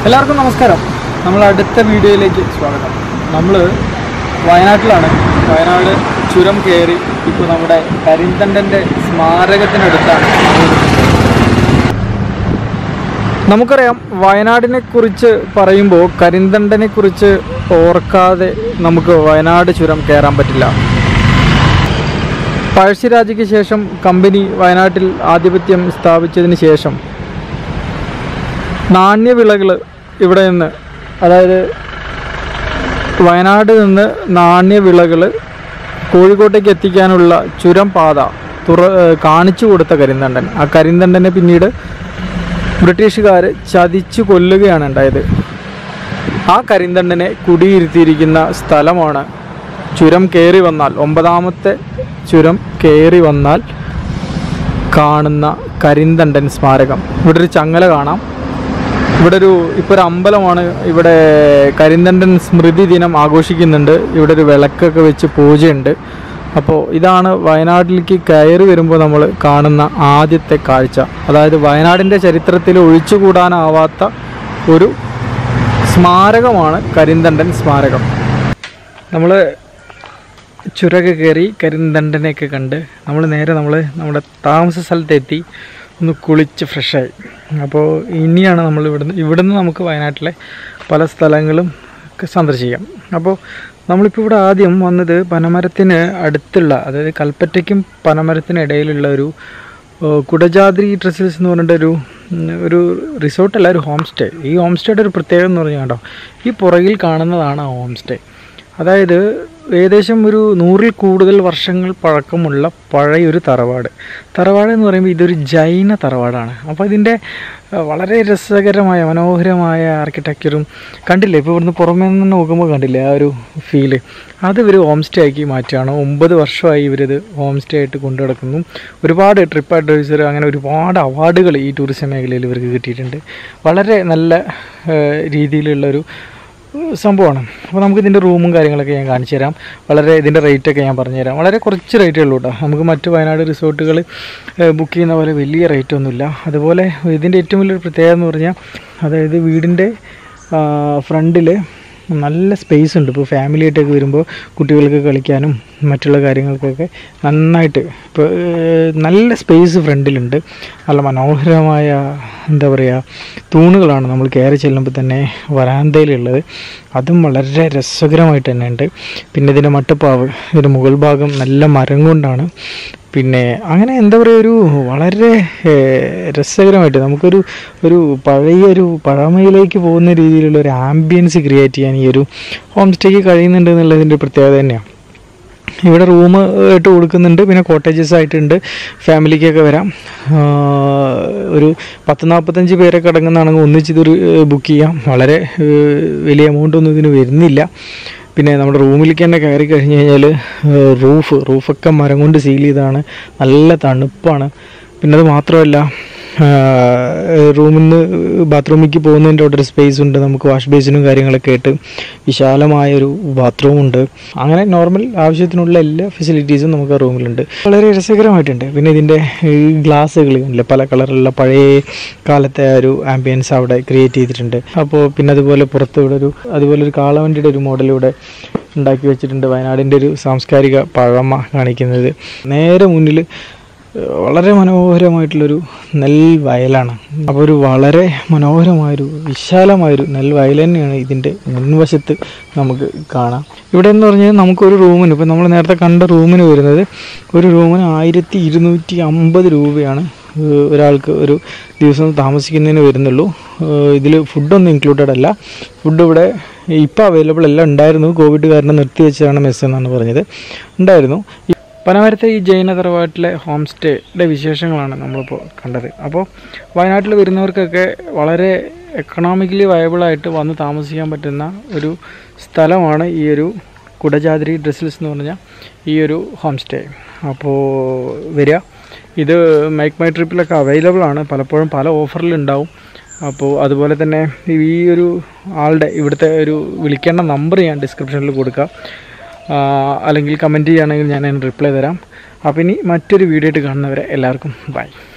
എല്ലാവർക്കും നമസ്കാരം നമ്മൾ അടുത്ത വീഡിയോയിലേക്ക് സ്വാഗതം നമ്മൾ വയനാട്ടിലാണ് വയനാട് ചുരം കയറി ഇപ്പോൾ നമ്മുടെ കരിന്തണ്ടൻ്റെ സ്മാരകത്തിനടുത്താണ് നമുക്കറിയാം വയനാടിനെ കുറിച്ച് പറയുമ്പോൾ കരിന്തണ്ടനെ കുറിച്ച് ഓർക്കാതെ നമുക്ക് വയനാട് ചുരം കയറാൻ പറ്റില്ല പഴശ്ശിരാജയ്ക്ക് ശേഷം കമ്പനി വയനാട്ടിൽ ആധിപത്യം സ്ഥാപിച്ചതിന് ശേഷം നാണ്യവിളകൾ ഇവിടെ നിന്ന് അതായത് വയനാട് നിന്ന് നാണ്യവിളകൾ കോഴിക്കോട്ടേക്ക് എത്തിക്കാനുള്ള ചുരം പാത തുറ ഏഹ് കാണിച്ചു കൊടുത്ത കരിന്തണ്ടൻ ആ കരിന്തണ്ടനെ പിന്നീട് ബ്രിട്ടീഷുകാർ ചതിച്ചു കൊല്ലുകയാണ് ഉണ്ടായത് ആ കരിന്തണ്ടനെ കുടിയിരുത്തിയിരിക്കുന്ന സ്ഥലമാണ് ചുരം കയറി വന്നാൽ ഒമ്പതാമത്തെ ചുരം കയറി വന്നാൽ കാണുന്ന കരിന്തണ്ടൻ സ്മാരകം ഇവിടെ ഒരു ചങ്ങല കാണാം ഇവിടെ ഒരു ഇപ്പോൾ ഒരു അമ്പലമാണ് ഇവിടെ കരിന്തണ്ടൻ സ്മൃതി ദിനം ആഘോഷിക്കുന്നുണ്ട് ഇവിടെ ഒരു വിളക്കൊക്കെ വെച്ച് പൂജയുണ്ട് അപ്പോൾ ഇതാണ് വയനാട്ടിലേക്ക് കയറി വരുമ്പോൾ നമ്മൾ കാണുന്ന ആദ്യത്തെ കാഴ്ച അതായത് വയനാടിൻ്റെ ചരിത്രത്തിൽ ഒഴിച്ചുകൂടാനാവാത്ത ഒരു സ്മാരകമാണ് കരിന്തണ്ടൻ സ്മാരകം നമ്മൾ ചുരക കയറി കരിന്തണ്ടനെയൊക്കെ കണ്ട് നമ്മൾ നേരെ നമ്മൾ നമ്മുടെ താമസ സ്ഥലത്തെത്തി ഒന്ന് കുളിച്ച് ഫ്രഷായി അപ്പോൾ ഇനിയാണ് നമ്മൾ ഇവിടുന്ന് ഇവിടുന്ന് നമുക്ക് വയനാട്ടിലെ പല സ്ഥലങ്ങളും ഒക്കെ സന്ദർശിക്കാം അപ്പോൾ നമ്മളിപ്പോൾ ഇവിടെ ആദ്യം വന്നത് പനമരത്തിന് അടുത്തുള്ള അതായത് കൽപ്പറ്റയ്ക്കും പനമരത്തിനും ഇടയിലുള്ള ഒരു ഏഹ്, കുടജാദ്രി ഡ്രസ്സസ് എന്ന് പറഞ്ഞിട്ടൊരു ഉം, ഒരു റിസോർട്ടല്ല ഒരു ഹോം സ്റ്റേ ഈ ഹോം സ്റ്റേയുടെ ഒരു പ്രത്യേകത എന്ന് പറഞ്ഞാൽ കണ്ടോ ഈ പുറകിൽ കാണുന്നതാണ് ആ ഹോം സ്റ്റേ അതായത് ഏകദേശം ഒരു നൂറിൽ കൂടുതൽ വർഷങ്ങൾ പഴക്കമുള്ള പഴയൊരു തറവാട് തറവാട് എന്ന് പറയുമ്പോൾ ഇതൊരു ജൈന തറവാടാണ് അപ്പോൾ ഇതിൻ്റെ അഹ്, വളരെ രസകരമായ മനോഹരമായ ആർക്കിടെക്ചറും കണ്ടില്ലേ ഇപ്പോൾ ഇവിടുന്ന് പുറമേ നിന്ന് നോക്കുമ്പോൾ കണ്ടില്ലേ ആ ഒരു ഫീല് അത് ഇവർ ഹോം സ്റ്റേ ആക്കി മാറ്റുകയാണ് ഒമ്പത് വർഷമായി ഇവരിത് ഹോം സ്റ്റേ ആയിട്ട് കൊണ്ടു നടക്കുന്നു ഒരുപാട് ട്രിപ്പ് അഡ്വൈസർ അങ്ങനെ ഒരുപാട് അവാർഡുകൾ ഈ ടൂറിസം മേഖലയിൽ ഇവർക്ക് കിട്ടിയിട്ടുണ്ട് വളരെ നല്ല ഏഹ്, രീതിയിലുള്ളൊരു സംഭവമാണ് അപ്പോൾ നമുക്ക് ഇതിൻ്റെ റൂമും കാര്യങ്ങളൊക്കെ ഞാൻ കാണിച്ചു തരാം വളരെ ഇതിൻ്റെ റേറ്റൊക്കെ ഞാൻ പറഞ്ഞുതരാം വളരെ കുറച്ച് റേറ്റേ ഉള്ളൂ കേട്ടോ നമുക്ക് മറ്റ് വയനാട് റിസോർട്ടുകൾ ബുക്ക് ചെയ്യുന്ന പോലെ വലിയ റേറ്റ് ഒന്നുമില്ല അതുപോലെ ഇതിൻ്റെ ഏറ്റവും വലിയൊരു പ്രത്യേകത എന്ന് പറഞ്ഞാൽ അതായത് വീടിൻ്റെ ഫ്രണ്ടിൽ നല്ല സ്പേസ് ഉണ്ട് ഇപ്പോൾ ഫാമിലി ആയിട്ടൊക്കെ വരുമ്പോൾ കുട്ടികൾക്ക് കളിക്കാനും മറ്റുള്ള കാര്യങ്ങൾക്കൊക്കെ നന്നായിട്ട് ഇപ്പോൾ ഏഹ്, നല്ല സ്പേസ് ഫ്രണ്ടിലുണ്ട് നല്ല മനോഹരമായ എന്താ പറയുക തൂണുകളാണ് നമ്മൾ കയറി ചെല്ലുമ്പോൾ തന്നെ വരാന്തയിലുള്ളത് അതും വളരെ രസകരമായിട്ട് തന്നെ ഉണ്ട് പിന്നെ ഇതിൻ്റെ മട്ടുപ്പാവ് ഇതിൻ്റെ മുകൾ ഭാഗം നല്ല മരം കൊണ്ടാണ് പിന്നെ അങ്ങനെ എന്താ പറയുക ഒരു വളരെ ഏഹ്, രസകരമായിട്ട് നമുക്കൊരു ഒരു പഴയ ഒരു പഴമയിലേക്ക് പോകുന്ന രീതിയിലുള്ള ഒരു ആംബിയൻസ് ക്രിയേറ്റ് ചെയ്യാൻ ഈ ഒരു ഹോം സ്റ്റേക്ക് കഴിയുന്നുണ്ട് എന്നുള്ളതിൻ്റെ പ്രത്യേകത തന്നെയാണ് ഇവിടെ റൂം ഇട്ട് കൊടുക്കുന്നുണ്ട് പിന്നെ കോട്ടേജസ് ആയിട്ടുണ്ട് ഫാമിലിക്കൊക്കെ വരാം ആഹ് ഒരു പത്ത് നാൽപ്പത്തഞ്ച് പേരൊക്കെ അടങ്ങുന്നതാണെങ്കിൽ ഒന്നിച്ചിതൊരു ബുക്ക് ചെയ്യാം വളരെ ഏഹ്, വലിയ എമൗണ്ട് ഒന്നും ഇതിന് വരുന്നില്ല പിന്നെ നമ്മുടെ റൂമിലേക്ക് തന്നെ കയറി കഴിഞ്ഞ് കഴിഞ്ഞാൽ റൂഫ് റൂഫൊക്കെ മരം കൊണ്ട് സീൽ ചെയ്താണ് നല്ല തണുപ്പാണ് പിന്നെ അത് മാത്രമല്ല റൂമിൽ നിന്ന് ബാത്റൂമിലേക്ക് പോകുന്നതിൻ്റെ അവിടെ ഒരു സ്പേസ് ഉണ്ട് നമുക്ക് വാഷ് ബേസിനും കാര്യങ്ങളൊക്കെ ആയിട്ട് വിശാലമായൊരു ബാത്റൂം ഉണ്ട് അങ്ങനെ നോർമൽ ആവശ്യത്തിനുള്ള എല്ലാ ഫെസിലിറ്റീസും നമുക്ക് ആ റൂമിലുണ്ട് വളരെ രസകരമായിട്ടുണ്ട് പിന്നെ ഇതിൻ്റെ ഗ്ലാസ്സുകൾ കണ്ടില്ലേ പല കളറിലുള്ള പഴയ കാലത്തെ ആ ഒരു ആംബിയൻസ് അവിടെ ക്രിയേറ്റ് ചെയ്തിട്ടുണ്ട് അപ്പോൾ പിന്നെ അതുപോലെ പുറത്ത് ഇവിടെ ഒരു അതുപോലെ ഒരു കാളവണ്ടിയുടെ ഒരു മോഡൽ ഇവിടെ ഉണ്ടാക്കി വെച്ചിട്ടുണ്ട് വയനാടിൻ്റെ ഒരു സാംസ്കാരിക പഴമ കാണിക്കുന്നത് നേരെ മുന്നിൽ വളരെ മനോഹരമായിട്ടുള്ളൊരു നെൽവയലാണ് അപ്പോൾ ഒരു വളരെ മനോഹരമായൊരു വിശാലമായൊരു നെൽവയൽ തന്നെയാണ് ഇതിൻ്റെ മുൻവശത്ത് നമുക്ക് കാണാം ഇവിടെ എന്ന് പറഞ്ഞാൽ നമുക്കൊരു റൂമിന് ഇപ്പോൾ നമ്മൾ നേരത്തെ കണ്ട റൂമിന് വരുന്നത് ഒരു റൂമിന് ആയിരത്തി ഇരുന്നൂറ്റി അമ്പത് രൂപയാണ് ഏഹ് ഒരാൾക്ക് ഒരു ദിവസം താമസിക്കുന്നതിന് വരുന്നുള്ളൂ ഇതിൽ ഫുഡൊന്നും ഇൻക്ലൂഡഡ് അല്ല ഫുഡ് ഇവിടെ ഇപ്പോൾ അവൈലബിൾ അല്ല ഉണ്ടായിരുന്നു കോവിഡ് കാരണം നിർത്തിവെച്ചതാണ് മെസ്സ് എന്നാണ് പറഞ്ഞത് ഉണ്ടായിരുന്നു ഈ പനമരത്തെ ഈ ജൈന തറവാട്ടിലെ ഹോം സ്റ്റേയുടെ വിശേഷങ്ങളാണ് നമ്മളിപ്പോൾ കണ്ടത് അപ്പോൾ വയനാട്ടിൽ വരുന്നവർക്കൊക്കെ വളരെ എക്കണോമിക്കലി വയബിളായിട്ട് വന്ന് താമസിക്കാൻ പറ്റുന്ന ഒരു സ്ഥലമാണ് ഈ ഒരു കുടജാദ്രി ഡ്രസ്സിൽസ് എന്ന് പറഞ്ഞ ഈ ഒരു ഹോം സ്റ്റേ അപ്പോൾ വരിക ഇത് മൈക്ക് മൈ ട്രിപ്പിലൊക്കെ അവൈലബിൾ ആണ് പലപ്പോഴും പല ഓഫറിലുണ്ടാവും അപ്പോൾ അതുപോലെ തന്നെ ഈ ഒരു ആളുടെ ഇവിടുത്തെ ഒരു വിളിക്കേണ്ട നമ്പർ ഞാൻ ഡിസ്ക്രിപ്ഷനിൽ കൊടുക്കാം ആ, അല്ലെങ്കിൽ കമൻറ്റ് ചെയ്യുകയാണെങ്കിൽ ഞാൻ അതിന് റിപ്ലൈ തരാം അപ്പോൾ ഇനി മറ്റൊരു വീഡിയോ ആയിട്ട് കാണുന്നവരെ എല്ലാവർക്കും ബൈ